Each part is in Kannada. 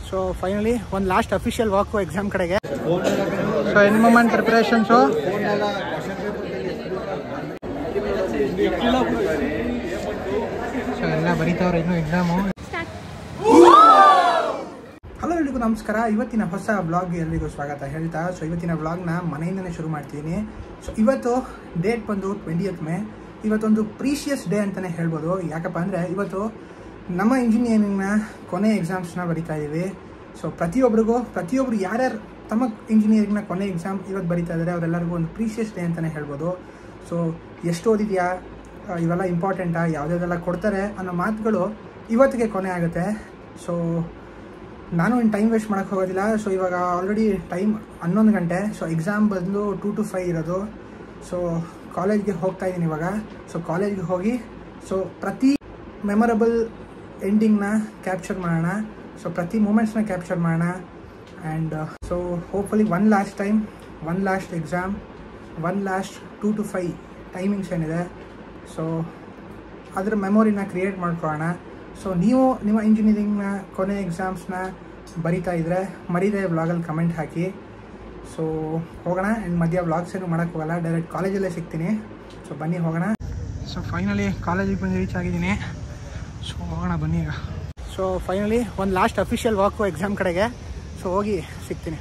ಸೊ ಫೈನಲಿ ಒಂದು ಲಾಸ್ಟ್ ಅಫಿಷಿಯಲ್ ವಾಕು ಎಕ್ಸಾಮ್ ಕಡೆಗೆ so and moment preparations so ಎಲ್ಲ ಬರೀತಾವ್ರೆ ಇನ್ನು ಎಕ್ಸಾಮು ಹಲೋ ಎಲ್ರಿಗೂ ನಮಸ್ಕಾರ ಇವತ್ತಿನ ಹೊಸ ಬ್ಲಾಗ್ಗೆ ಎಲ್ರಿಗೂ ಸ್ವಾಗತ ಹೇಳ್ತಾ ಸೊ ಇವತ್ತಿನ ಬ್ಲಾಗ್ನ ಮನೆಯಿಂದನೇ ಶುರು ಮಾಡ್ತೀನಿ ಸೊ ಇವತ್ತು ಡೇಟ್ ಬಂದು ಟ್ವೆಂಟಿಯತ್ ಮೇ ಇವತ್ತೊಂದು ಪ್ರೀಶಿಯಸ್ ಡೇ ಅಂತಲೇ ಹೇಳ್ಬೋದು ಯಾಕಪ್ಪ ಅಂದರೆ ಇವತ್ತು ನಮ್ಮ ಇಂಜಿನಿಯರಿಂಗ್ನ ಕೊನೆ ಎಕ್ಸಾಮ್ಸ್ನ ಬರಿತಾ ಇದ್ದೀವಿ ಸೊ ಪ್ರತಿಯೊಬ್ಬರಿಗೂ ಪ್ರತಿಯೊಬ್ಬರು ಯಾರ್ಯಾರು ತಮ್ಮ ಇಂಜಿನಿಯರಿಂಗ್ನ ಕೊನೆ ಎಕ್ಸಾಮ್ ಇವತ್ತು ಬರಿತಾ ಇದ್ದಾರೆ ಅವರೆಲ್ಲರಿಗೂ ಒಂದು ಪ್ರೀಶಿಯಸ್ ಡೇ ಅಂತಲೇ ಹೇಳ್ಬೋದು ಸೊ ಎಷ್ಟು ಓದಿದೆಯಾ ಆ, ಇವೆಲ್ಲ ಇಂಪಾರ್ಟೆಂಟಾ ಯಾವುದ್ಯಾವ್ದೆಲ್ಲ ಕೊಡ್ತಾರೆ ಅನ್ನೋ ಮಾತುಗಳು ಇವತ್ತಿಗೆ ಕೊನೆ ಆಗುತ್ತೆ ಸೊ ನಾನು ಇನ್ನು ಟೈಮ್ ವೇಸ್ಟ್ ಮಾಡೋಕ್ಕೆ ಹೋಗೋದಿಲ್ಲ ಸೊ ಇವಾಗ ಆಲ್ರೆಡಿ ಟೈಮ್ ಹನ್ನೊಂದು ಗಂಟೆ ಸೊ ಎಕ್ಸಾಮ್ ಬಂದು ಟೂ ಟು ಫೈವ್ ಇರೋದು ಸೊ ಕಾಲೇಜ್ಗೆ ಹೋಗ್ತಾ ಇದ್ದೀನಿ ಇವಾಗ ಸೊ ಕಾಲೇಜ್ಗೆ ಹೋಗಿ ಸೊ ಪ್ರತಿ ಮೆಮೊರಬಲ್ ಎಂಡಿಂಗ್ನ ಕ್ಯಾಪ್ಚರ್ ಮಾಡೋಣ ಸೊ ಪ್ರತಿ ಮೂಮೆಂಟ್ಸ್ನ ಕ್ಯಾಪ್ಚರ್ ಮಾಡೋಣ and so hopefully one last time one last exam one last two to five timings ಏನಿದೆ ಸೊ ಅದರ ಮೆಮೊರಿನ ಕ್ರಿಯೇಟ್ ಮಾಡ್ಕೊಳ್ಳೋಣ ಸೊ ನೀವು ನಿಮ್ಮ ಇಂಜಿನಿಯರಿಂಗ್ನ ಕೊನೆ ಎಕ್ಸಾಮ್ಸ್ನ ಬರಿತಾ ಇದ್ದರೆ ಮರಿದೇ ವ್ಲಾಗಲ್ಲಿ ಕಮೆಂಟ್ ಹಾಕಿ ಸೊ ಹೋಗೋಣ ಆ್ಯಂಡ್ ಮಧ್ಯ ವ್ಲಾಗ್ಸ್ ಏನು ಮಾಡೋಕ್ಕೆ ಹೋಗಲ್ಲ ಡೈರೆಕ್ಟ್ ಕಾಲೇಜಲ್ಲೇ ಸಿಗ್ತೀನಿ ಸೊ ಬನ್ನಿ ಹೋಗೋಣ ಸೊ ಫೈನಲಿ ಕಾಲೇಜಿಗೆ ಬಂದು ರೀಚ್ ಆಗಿದ್ದೀನಿ ಸೊ ಹೋಗೋಣ ಬನ್ನಿ ಈಗ ಸೊ ಫೈನಲಿ ಒಂದು ಲಾಸ್ಟ್ ಅಫಿಷಿಯಲ್ ವಾಕು ಎಕ್ಸಾಮ್ ಕಡೆಗೆ ಸೊ ಹೋಗಿ ಸಿಗ್ತೀನಿ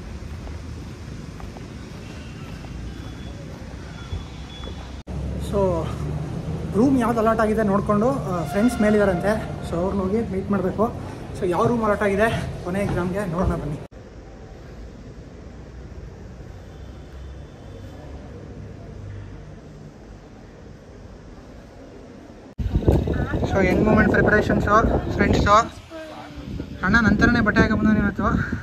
ಸೊ ರೂಮ್ ಯಾವ್ದು ಅಲಾಟ್ ಆಗಿದೆ ನೋಡಿಕೊಂಡು ಫ್ರೆಂಡ್ಸ್ ಮೇಲಿದಾರಂತೆ ಸೊ ಅವ್ರನ್ನ ಹೋಗಿ ಮೀಟ್ ಮಾಡಬೇಕು ಸೊ ಯಾವ ರೂಮ್ ಅಲಾಟ್ ಆಗಿದೆ ಕೊನೆ ಎಕ್ಸಾಮ್ಗೆ ನೋಡೋಣ ಬನ್ನಿ so end moment preparations friends ಅಣ್ಣ ನಂತರನೇ ಬಟ್ಟೆ ಹಾಕೊಂಡ್ಬಂದವನು ಇವತ್ತು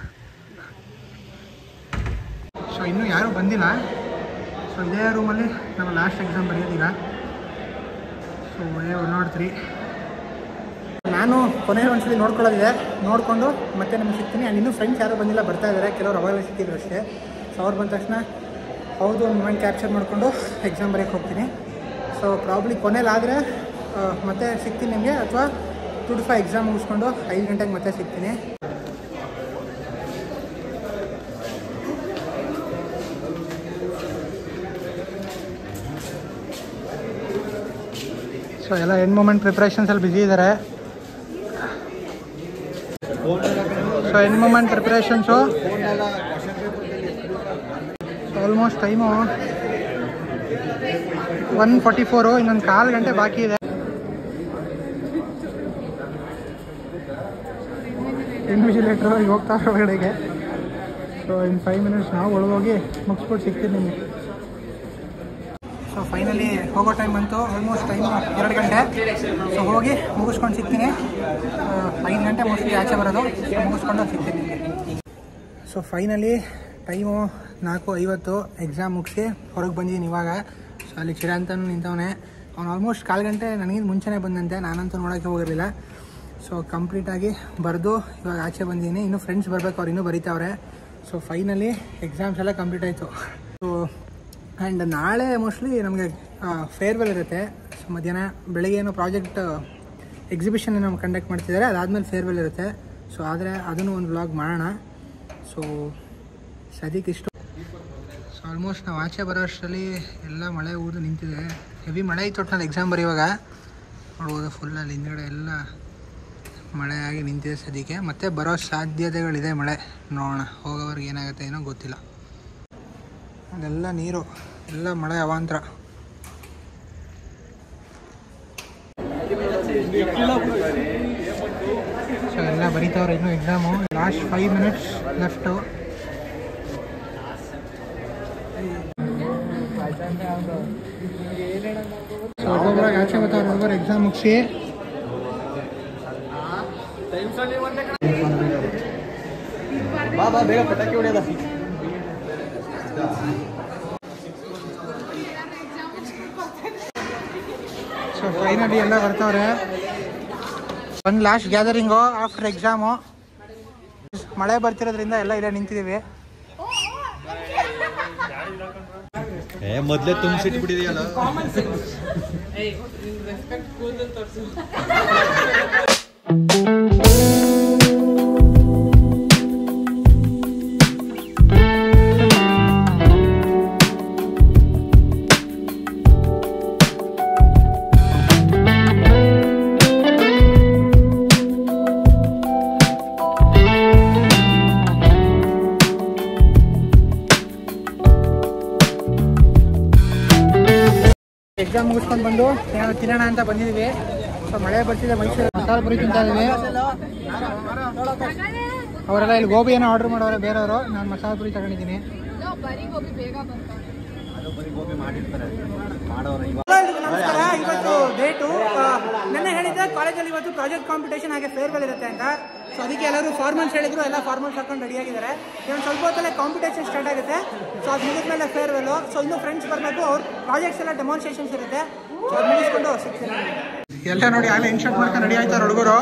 ಸೊ ಇನ್ನೂ ಯಾರೂ ಬಂದಿಲ್ಲ ಸೊ ಇದೇ ರೂಮಲ್ಲಿ ನಮ್ಮ ಲಾಸ್ಟ್ ಎಕ್ಸಾಮ್ ಬರೆಯೋದೀಗ ಸೊ ಒಳ್ಳೆ ಒನ್ ನಾಟ್ ತ್ರೀ ನಾನು ಕೊನೆ ಒಂದ್ಸಲಿ ನೋಡ್ಕೊಳ್ಳೋದಿದೆ ನೋಡಿಕೊಂಡು ಮತ್ತೆ ನಿಮ್ಗೆ ಸಿಗ್ತೀನಿ ಆ್ಯಂಡ್ ಇನ್ನೂ ಫ್ರೆಂಡ್ಸ್ ಯಾರೂ ಬಂದಿಲ್ಲ ಬರ್ತಾ ಇದ್ದಾರೆ ಕೆಲವರು ಅವಾಗಲೇ ಸಿಕ್ಕಿದ್ರು ಅಷ್ಟೇ ಸೊ ಅವ್ರು ಬಂದ ತಕ್ಷಣ ಹೌದು ಒಂದು ಮೂಮೆಂಟ್ ಕ್ಯಾಪ್ಚರ್ ಮಾಡಿಕೊಂಡು ಎಕ್ಸಾಮ್ ಬರೆಯೋಕ್ಕೆ ಹೋಗ್ತೀನಿ ಸೊ ಪ್ರಾಬ್ಲಿ ಕೊನೆಲಾದರೆ ಮತ್ತೆ ಸಿಗ್ತೀನಿ ನಿಮಗೆ ಅಥವಾ ಟು ಟು ಫೈವ್ ಎಕ್ಸಾಮ್ ಮುಗಿಸ್ಕೊಂಡು ಐದು ಗಂಟೆಗೆ ಮತ್ತೆ ಸಿಗ್ತೀನಿ ಸೊ ಎಲ್ಲ ಎಂಡ್ ಮೂಮೆಂಟ್ ಪ್ರಿಪ್ರೇಷನ್ಸಲ್ಲಿ ಬ್ಯುಸಿ ಇದ್ದಾರೆ so end moment preparations almost time one forty four ಇನ್ನೊಂದು ಕಾಲು ಗಂಟೆ ಬಾಕಿ ಇದೆ ಇನ್ವಿಜಿಲೇಟ್ರು ಈಗ ಹೋಗ್ತಾ ಹೊರಗಡೆಗೆ ಸೊ ಇನ್ ಫೈವ್ ಮಿನಿಟ್ಸ್ ನಾವು ಒಳಗೋಗಿ ಮುಗಿಸ್ಬಿಟ್ಟು ಸಿಗ್ತೀನಿ ನಿಮಗೆ ಸೊ ಫೈನಲಿ ಹೋಗೋ ಟೈಮ್ ಬಂತು ಆಲ್ಮೋಸ್ಟ್ ಟೈಮು ಎರಡು ಗಂಟೆ ಸೊ ಹೋಗಿ ಮುಗಿಸ್ಕೊಂಡು ಸಿಗ್ತೀನಿ ಐದು ಗಂಟೆ ಮೋಸ್ಟ್ಲಿ ಆಚೆ ಬರೋದು ಸೊ ಮುಗಿಸ್ಕೊಂಡು ಸಿಗ್ತೀನಿ ನಿಮಗೆ ಸೊ ಫೈನಲಿ ಟೈಮು ನಾಲ್ಕು ಐವತ್ತು ಎಕ್ಸಾಮ್ ಮುಗಿಸಿ ಹೊರಗೆ ಬಂದಿದ್ದೀನಿ ಇವಾಗ ಸೊ ಅಲ್ಲಿ ಚಿರಂತನೂ ನಿಂತವನೆ ಅವ್ನು ಆಲ್ಮೋಸ್ಟ್ ಕಾಲು ಗಂಟೆ ನನಗಿಂತ ಮುಂಚೆನೇ ಬಂದಂತೆ ನಾನಂತೂ ನೋಡೋಕ್ಕೆ ಹೋಗಿರಲಿಲ್ಲ ಸೊ ಕಂಪ್ಲೀಟಾಗಿ ಬರೆದು ಇವಾಗ ಆಚೆ ಬಂದಿದ್ದೀನಿ ಇನ್ನೂ ಫ್ರೆಂಡ್ಸ್ ಬರಬೇಕು ಅವ್ರು ಇನ್ನೂ ಬರೀತಾವ್ರೆ ಸೊ ಫೈನಲಿ ಎಕ್ಸಾಮ್ಸ್ ಎಲ್ಲ ಕಂಪ್ಲೀಟ್ ಆಯಿತು ಸೊ ಆ್ಯಂಡ್ ನಾಳೆ ಮೋಸ್ಟ್ಲಿ ನಮಗೆ ಫೇರ್ವೆಲ್ ಇರುತ್ತೆ ಸೊ ಮಧ್ಯಾಹ್ನ ಬೆಳಗ್ಗೆ ಏನೋ ಪ್ರಾಜೆಕ್ಟ್ ಎಕ್ಸಿಬಿಷನ್ ಏನೋ ಕಂಡಕ್ಟ್ ಮಾಡ್ತಿದ್ದಾರೆ ಅದಾದಮೇಲೆ ಫೇರ್ವೆಲ್ ಇರುತ್ತೆ ಸೊ ಆದರೆ ಅದನ್ನು ಒಂದು ವ್ಲಾಗ್ ಮಾಡೋಣ ಸೊ ಸದ್ಯಕ್ಕೆ ಇಷ್ಟು ಸೊ ಆಲ್ಮೋಸ್ಟ್ ನಾವು ಆಚೆ ಬರೋ ಅಷ್ಟರಲ್ಲಿ ಎಲ್ಲ ಮಳೆ ಊದು ನಿಂತಿದೆ ಹೆವಿ ಮಳೆ ಇತ್ತು ಒಟ್ಟಿನಲ್ಲಿ ಎಕ್ಸಾಮ್ ಬರೆಯುವಾಗ ನೋಡ್ಬೋದು ಫುಲ್ ಅಲ್ಲಿ ಹಿಂದ್ಗಡೆ ಎಲ್ಲ ಮಳೆ ಆಗಿ ನಿಂತಿದೆ ಸದ್ಯಕ್ಕೆ ಮತ್ತೆ ಬರೋ ಸಾಧ್ಯತೆಗಳಿದೆ ಮಳೆ ನೋಡೋಣ ಹೋಗೋವರೆಗೆ ಏನಾಗುತ್ತೆ ಏನೋ ಗೊತ್ತಿಲ್ಲ ಅದೆಲ್ಲ ನೀರು ಎಲ್ಲ ಮಳೆ ಅವಾಂತರ ಸೊ ಎಲ್ಲ ಬರೀತಾವ್ರೆ ಇನ್ನೂ exam last five minutes left so ಒಬ್ಬೊಬ್ಬರಾಗ ಆಚೆ ಬರ್ತಾವ್ರೆ ಒಬ್ಬರು ಎಕ್ಸಾಮ್ ಮುಗಿಸಿ ಬಾ ಬಾ ಬೇಗ ಪಟಾಕಿ ಹೊಡೆಯೋದ ಸೊ ಫೈನಲಿ ಎಲ್ಲ ಬರ್ತಾವ್ರೆ ಒಂದು ಲಾಸ್ಟ್ ಗ್ಯಾದರಿಂಗು ಆಫ್ಟರ್ ಎಕ್ಸಾಮು ಮಳೆ ಬರ್ತಿರೋದ್ರಿಂದ ಎಲ್ಲ ಇಲ್ಲೇ ನಿಂತಿದ್ದೀವಿ ಏ ಮೊದ್ಲೇ ತುಂಬಿಸಿಟ್ಬಿಟ್ಟಿದೆಯಲ್ಲ ಎಕ್ಸಾಮ್ ಮುಗಿಸ್ಕೊಂಡು ಬಂದು ಏನೋ ತಿನ್ನೋಣ ಅಂತ ಬಂದಿದ್ದೀವಿ ಸೊ ಮಳೆ ಬರ್ತಿದೆ ಮೈಸೂರು ಮಸಾಲೆ ಪುರಿ ತಿಂತಾ ಇದ್ದೀವಿ ಅವರೆಲ್ಲ ಇಲ್ಲಿ ಗೋಬಿ ಏನೋ ಆರ್ಡರ್ ಮಾಡೋರೆ ಬೇರೆಯವರು ನಾನು ಮಸಾಲೆ ಪುರಿ ತಗೊಂಡಿದ್ದೀನಿ ನಮಸ್ಕಾರ ಇವತ್ತು ಡೇಟು ನೆನ್ನೆ ಹೇಳಿದ್ದೆ ಕಾಲೇಜಲ್ಲಿ ಇವತ್ತು ಪ್ರಾಜೆಕ್ಟ್ ಕಾಂಪಿಟೇಷನ್ ಹಾಗೆ ಫೇರ್ವೆಲ್ ಇರುತ್ತೆ ಅಂತ ಸೊ ಅದಕ್ಕೆ ಎಲ್ಲರೂ ಫಾರ್ಮಲ್ಸ್ ಹೇಳಿದ್ರು ಎಲ್ಲ ಫಾರ್ಮಲ್ಸ್ ಹಾಕೊಂಡು ರೆಡಿಯಾಗಿದ್ದಾರೆ ಇವತ್ತು ಸ್ವಲ್ಪ ಹೊತ್ತಲ್ಲೇ ಕಾಂಪಿಟೇಷನ್ ಸ್ಟಾರ್ಟ್ ಆಗುತ್ತೆ ಸೊ ಅದು ಮುಗಿದ್ಮೇಲೆ ಫೇರ್ವೆಲ್ಲು ಸೊ ಇನ್ನೂ ಫ್ರೆಂಡ್ಸ್ ಬರಬೇಕು ಅವ್ರ ಪ್ರಾಜೆಕ್ಟ್ಸ್ ಎಲ್ಲ ಡೆಮಾನ್ಸ್ಟ್ರೇಷನ್ಸ್ ಇರುತ್ತೆ ಸೊ ಅದು ಮುಗಿಸ್ಕೊಂಡು ಸಿಗ್ತೀನಿ ಎಲ್ಲ ನೋಡಿ ಆಗಲೇ ಇನ್ಶರ್ಟ್ ಮಾಡ್ಕೊಂಡು ರೆಡಿ ಆಯ್ತಾರೆ ಹುಡುಗರು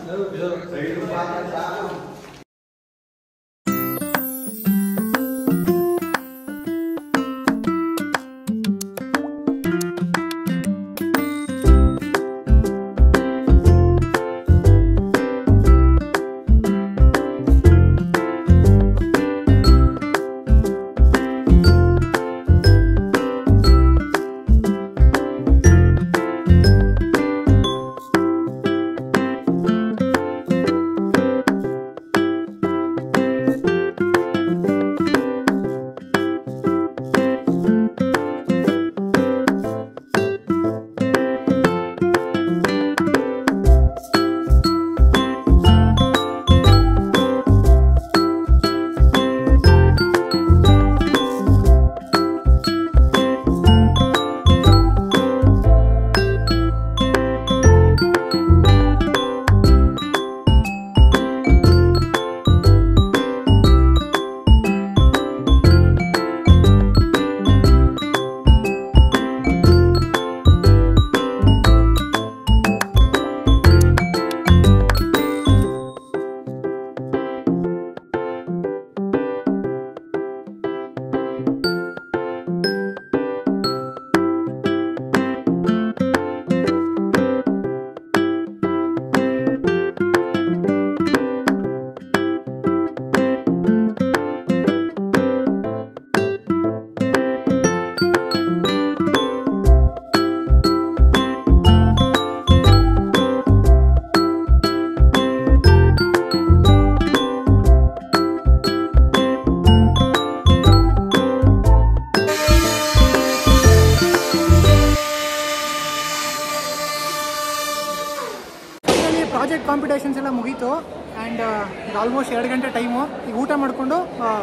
ಫೈನಲಿ ಪ್ರಾಜೆಕ್ಟ್ ಕಾಂಪಿಟೇಷನ್ಸ್ ಎಲ್ಲ ಮುಗೀತು ಆ್ಯಂಡ್ ಆಲ್ಮೋಸ್ಟ್ ಎರಡು ಗಂಟೆ ಟೈಮು ಈಗ ಊಟ ಮಾಡಿಕೊಂಡು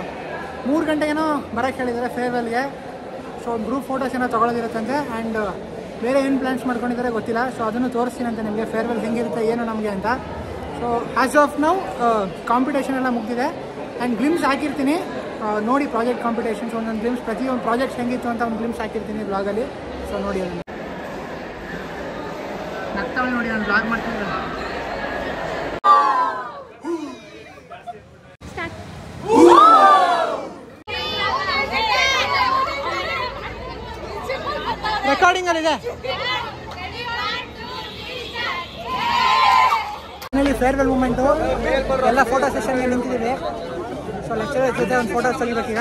ಮೂರು ಗಂಟೆಗೇನೋ ಬರೋಕ್ಕೆ ಹೇಳಿದ್ದಾರೆ ಫೇರ್ವೆಲ್ಗೆ ಸೊ ಒಂದು ಗ್ರೂಪ್ ಫೋಟೋಸ್ ಏನೋ ತೊಗೊಳೋದಿರುತ್ತಂತೆ ಆ್ಯಂಡ್ ಬೇರೆ ಏನು ಪ್ಲ್ಯಾನ್ಸ್ ಮಾಡ್ಕೊಂಡಿದ್ದಾರೆ ಗೊತ್ತಿಲ್ಲ ಸೊ ಅದನ್ನು ತೋರಿಸ್ತೀನಿ ಅಂತ ನಿಮಗೆ ಫೇರ್ವೆಲ್ ಹೆಂಗಿರುತ್ತೆ ಏನು ನಮಗೆ ಅಂತ so as of now competition ಎಲ್ಲ ಮುಗಿದಿದೆ ಆ್ಯಂಡ್ ಗ್ಲಿಮ್ಸ್ ಹಾಕಿರ್ತೀನಿ ಆ, ನೋಡಿ ಪ್ರಾಜೆಕ್ಟ್ ಕಾಂಪಿಟೇಷನ್ಸ್ ಒಂದೊಂದು ಗ್ಲಿಮ್ಸ್ ಪ್ರತಿಯೊಂದು ಪ್ರಾಜೆಕ್ಟ್ಸ್ ಹೆಂಗಿತ್ತು ಅಂತ ಒಂದು ಗ್ಲಿಮ್ಸ್ ಹಾಕಿರ್ತೀನಿ ಬ್ಲಾಗಲ್ಲಿ ಸೊ ನೋಡಿ ಅದನ್ನು ನಗ್ತಾಳೆ ನೋಡಿ ನಾನು ಬ್ಲಾಗ್ ಮಾಡ್ತಿದ್ದೆ ರೆಕಾರ್ಡಿಂಗ್ ಅಲ್ಲಿ ಇದೆ ಫೈನಲಿ ಫೇರ್ವೆಲ್ ಮೂಮೆಂಟು ಎಲ್ಲ ಫೋಟೋ ಸೆಷನ್ಗೆ ನಿಂತಿದ್ದೀವಿ ಸೊ ಲೆಕ್ಚರರ್ ಜೊತೆ ಒಂದು ಫೋಟೋಸ್ ತೆಗಿಬೇಕೀಗ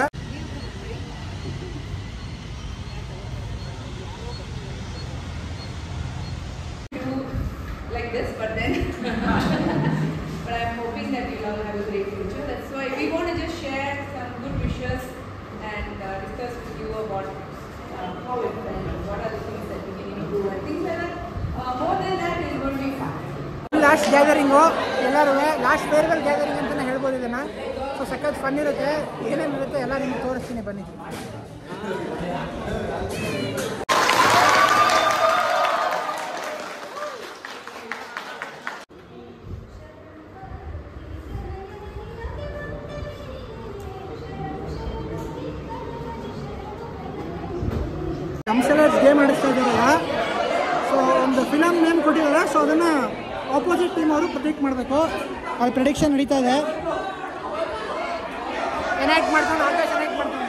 like this, but then, but I'm hoping that you'll all have a great future. That's why we want to just share some good wishes and uh, discuss with you about uh, how it went, what are the things that we can improve and things like that. Uh, more than that is going to be fun. Last gathering ಎಲ್ಲರೂ ಲಾಸ್ಟ್ ಫೇರ್ವೆಲ್ ಗ್ಯಾದರಿಂಗ್ ಅಂತಲೇ ಹೇಳ್ಬೋದು ಇದನ್ನು ಸೊ ಸಖತ್ ಫನ್ ಇರುತ್ತೆ ಏನೇನು ಇರುತ್ತೆ ಎಲ್ಲ ನಿಮ್ಗೆ ತೋರಿಸ್ತೀನಿ ಬನ್ನಿ ಕಮ್ಸಲರ್ಸ್ ಗೇಮ್ ಆಡಿಸ್ತಾ ಇದ್ದಾರಲ್ಲ ಸೊ ಒಂದು ಫಿಲಮ್ ನೇಮ್ ಕೊಟ್ಟಿದ್ದಾರೆ ಸೊ ಅದನ್ನು ಆಪೋಸಿಟ್ ಟೀಮ್ ಅವರು ಪ್ರೊಟೆಕ್ಟ್ ಮಾಡಬೇಕು ಅದು ಪ್ರಿಡಿಕ್ಷನ್ ನಡೀತಾ ಇದೆ ಎನಾಕ್ಟ್ ಮಾಡ್ಕೊಂಡು ಆಕಾಶ ಎನಾಕ್ಟ್ ಮಾಡ್ತಾನೆ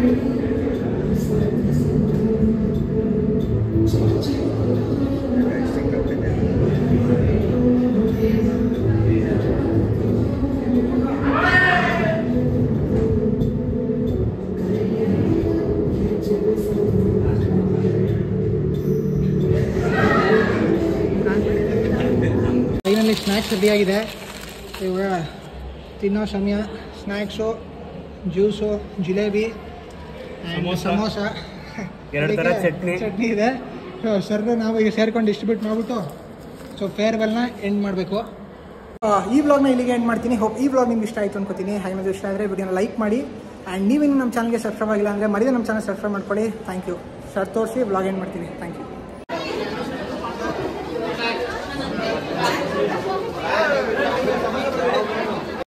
ಫೈನಲಿ ಸ್ನ್ಯಾಕ್ಸ್ ರೆಡಿಯಾಗಿದೆ ಇವಾಗ ತಿನ್ನೋ ಸಮಯ snacks juice jalebi and samosa ಎರಡು ಥರ ಅದಕ್ಕೆ ಚಟ್ನಿ. ಚಟ್ನಿ ಇದೆ ಸರ್ ನಾವು ಈಗ ಸೇರ್ಕೊಂಡು ಡಿಸ್ಟ್ರಿಬ್ಯೂಟ್ ಮಾಡಿಬಿಟ್ಟು ಸೊ ಫೇರ್ವೆಲ್ನ ಎಂಡ್ ಮಾಡಬೇಕು ಈ ವ್ಲಾಗ್ನ ಇಲ್ಲಿಗೆ ಎಂಡ್ ಮಾಡ್ತೀನಿ ಹೋಪ್ ಈ ವ್ಲಾಗ್ ನಿಮ್ಗೆ ಇಷ್ಟ ಆಯಿತು ಅನ್ಕೋತೀನಿ ಹಾಗೆ ಇಷ್ಟ ಆದರೆ ವಿಡಿಯೋನ ಲೈಕ್ ಮಾಡಿ ಆ್ಯಂಡ್ ನೀವಿನ್ನು ನಮ್ಮ ಚಾನಲ್ಗೆ ಸಬ್ಸ್ಕ್ರೈಬ್ ಆಗಿಲ್ಲ ಅಂದರೆ ಮರಿದ ನಮ್ಮ ಚಾನಲ್ ಸಬ್ಸ್ಕ್ರೈಬ್ ಮಾಡ್ಕೊಳ್ಳಿ ಥ್ಯಾಂಕ್ ಯು ಸರ್ ತೋರಿಸಿ ವ್ಲಾಗ್ ಎಂಡ್ ಮಾಡ್ತೀನಿ ಥ್ಯಾಂಕ್ ಯು